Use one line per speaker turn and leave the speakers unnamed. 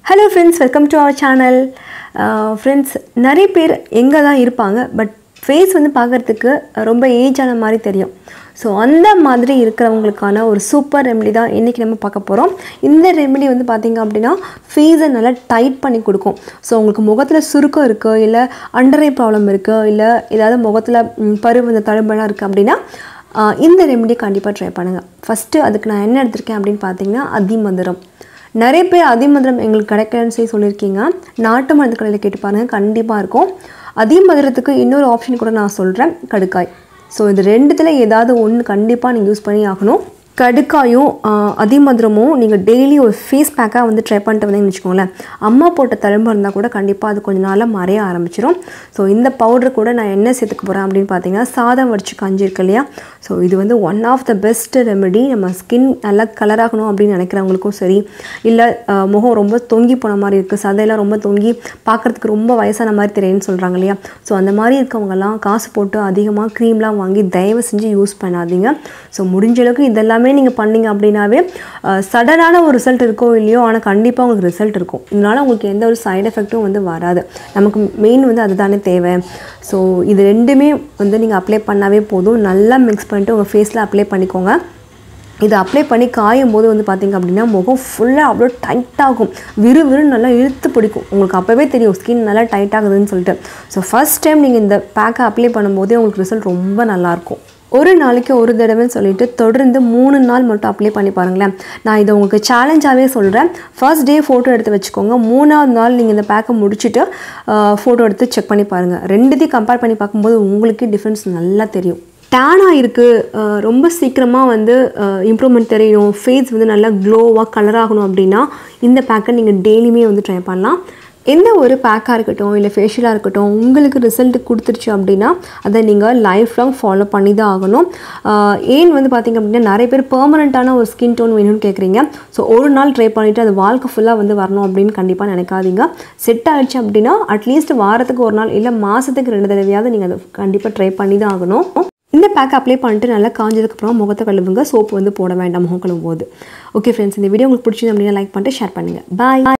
hello friends welcome to our channel friends நிறைய பேர் எங்கே தான் இருப்பாங்க பட் ஃபேஸ் வந்து பார்க்குறதுக்கு ரொம்ப ஏஜான மாதிரி தெரியும் ஸோ அந்த மாதிரி இருக்கிறவங்களுக்கான ஒரு சூப்பர் ரெமெடி தான் இன்றைக்கி நம்ம பார்க்க போகிறோம் இந்த ரெமெடி வந்து பார்த்திங்க அப்படின்னா ஃபேஸை நல்லா டைட் பண்ணி கொடுக்கும் ஸோ உங்களுக்கு முகத்தில் சுருக்கம் இருக்குது இல்லை அண்டரை ப்ராப்ளம் இருக்குது இல்லை ஏதாவது முகத்தில் ம், பரு இந்த தழும்பெல்லாம் இருக்குது அப்படின்னா ஆஹ், இந்த ரெமெடி கண்டிப்பாக ட்ரை பண்ணுங்கள் ஃபஸ்ட்டு அதுக்கு நான் என்ன எடுத்திருக்கேன் அப்படின்னு பார்த்தீங்கன்னா அதிமதுரம் நிறைய பேர் அதிமதுரம் எங்களுக்கு கிடைக்கலன்னு சொல்லி சொல்லியிருக்கீங்க நாட்டு மருந்து கடையில் கேட்டு பாருங்கள் கண்டிப்பாக இருக்கும் அதிமதுரத்துக்கு இன்னொரு ஆப்ஷன் கூட நான் சொல்கிறேன் கடுக்காய் ஸோ இது ரெண்டுத்தில் ஏதாவது ஒன்று கண்டிப்பாக நீங்கள் யூஸ் பண்ணி ஆகணும் கடுக்காயும் ஆஹ், அதிமதுரமும் நீங்கள் டெய்லி ஒரு ஃபேஸ் பேக்காக வந்து ட்ரை பண்ணிட்டு வந்தீங்கன்னு வச்சுக்கோங்களேன் அம்மா போட்ட தழும்பு இருந்தால் கூட கண்டிப்பாக அது கொஞ்ச நாளில் மறைய ஆரம்பிச்சிடும் ஸோ இந்த பவுடர் கூட நான் என்ன சேர்த்துக்க போகிறேன் அப்படின்னு பார்த்தீங்கன்னா சாதம் வடிச்சு கஞ்சி இருக்கு இல்லையா ஸோ இது வந்து one of the best remedy நம்ம ஸ்கின் நல்லா கலராகணும் அப்படின்னு நினைக்கிறவங்களுக்கும் சரி இல்லை ஆஹ், முகம் ரொம்ப தொங்கி போன மாதிரி இருக்குது சதையெல்லாம் ரொம்ப தொங்கி பார்க்குறதுக்கு ரொம்ப வயசான மாதிரி தெரியும்னு சொல்கிறாங்க இல்லையா ஸோ அந்த மாதிரி இருக்கவங்கலாம் காசு போட்டு அதிகமாக க்ரீம்லாம் வாங்கி தயவு செஞ்சு யூஸ் பண்ணாதீங்க ஸோ முடிஞ்ச அளவுக்கு இதெல்லாமே நீங்கள் பண்ணீங்க அப்படின்னாவே சடனான ஒரு ரிசல்ட் இருக்கோ இல்லையோ ஆனால் கண்டிப்பாக உங்களுக்கு ரிசல்ட் இருக்கும் இதனால் உங்களுக்கு எந்த ஒரு சைடு எஃபெக்ட்டும் வந்து வராது நமக்கு மெயின் வந்து அதுதானே தேவை ஸோ இது ரெண்டுமே வந்து நீங்கள் அப்ளை பண்ணாவே போதும் நல்லா மிக்ஸ் பண்ணிட்டு உங்கள் ஃபேஸில் அப்ளை பண்ணிக்கோங்க இதை அப்ளை பண்ணி காயும் போது வந்து பார்த்தீங்க அப்படின்னா முகம் ஃபுல்லாக அவ்வளோ டைட்டாகும் விறு விறுன்னு நல்லா இழுத்து பிடிக்கும் உங்களுக்கு அப்போவே தெரியும் ஸ்கின் நல்லா டைட் ஆகுதுன்னு சொல்லிட்டு ஸோ ஃபஸ்ட் டைம் நீங்கள் இந்த பேக்கை அப்ளை பண்ணும்போதே உங்களுக்கு ரிசல்ட் ரொம்ப நல்லாயிருக்கும் ஒரு நாளைக்கு ஒரு தடவைன்னு சொல்லிட்டு தொடர்ந்து மூணு நாள் மட்டும் அப்ளை பண்ணி பாருங்களேன் நான் இதை உங்களுக்கு சேலஞ்சாகவே சொல்கிறேன் ஃபர்ஸ்ட் டே ஃபோட்டோ எடுத்து வச்சுக்கோங்க மூணாவது நாள் நீங்கள் இந்த பேக்கை முடிச்சுட்டு ஃபோட்டோ எடுத்து செக் பண்ணி பாருங்கள் ரெண்டுத்தையும் கம்பேர் பண்ணி பார்க்கும்போது உங்களுக்கு டிஃப்ரென்ஸ் நல்லா தெரியும் டேனாக இருக்குது ரொம்ப சீக்கிரமாக வந்து இம்ப்ரூவ்மெண்ட் தெரியணும் ஃபேஸ் வந்து நல்லா க்ளோவாக கலர் ஆகணும் அப்படின்னா இந்த பேக்கை நீங்கள் டெய்லியுமே வந்து ட்ரை பண்ணலாம் எந்த ஒரு பேக்காக இருக்கட்டும் இல்லை ஃபேஷியலாக இருக்கட்டும் உங்களுக்கு ரிசல்ட் கொடுத்துருச்சு அப்படின்னா அதை நீங்கள் லைஃப் லாங் ஃபாலோ பண்ணி தான் ஆகணும் ஆஹ் ஏன் வந்து பார்த்திங்க அப்படின்னா நிறைய பேர் பெர்மனண்ட்டான ஒரு ஸ்கின் டோன் வேணும்னு கேட்குறீங்க ஸோ ஒரு நாள் ட்ரை பண்ணிவிட்டு அது வாழ்க்கை ஃபுல்லாக வந்து வரணும் அப்படின்னு கண்டிப்பாக நினைக்காதீங்க செட் ஆயிடுச்சு அப்படின்னா அட்லீஸ்ட் வாரத்துக்கு ஒரு நாள் இல்லை மாதத்துக்கு ரெண்டு தடவையாவது நீங்கள் அதை கண்டிப்பாக ட்ரை பண்ணி தான் ஆகணும் இந்த பேக் அப்ளை பண்ணிட்டு நல்லா காஞ்சதுக்கப்புறம் முகத்தை கழுவுங்க சோப்பு வந்து போட வேண்டாம் முகம் கழுவும் போது ஓகே ஃப்ரெண்ட்ஸ் இந்த வீடியோ உங்களுக்கு பிடிச்சது அப்படின்னா லைக் பண்ணிட்டு ஷேர் பண்ணுங்கள் பாய்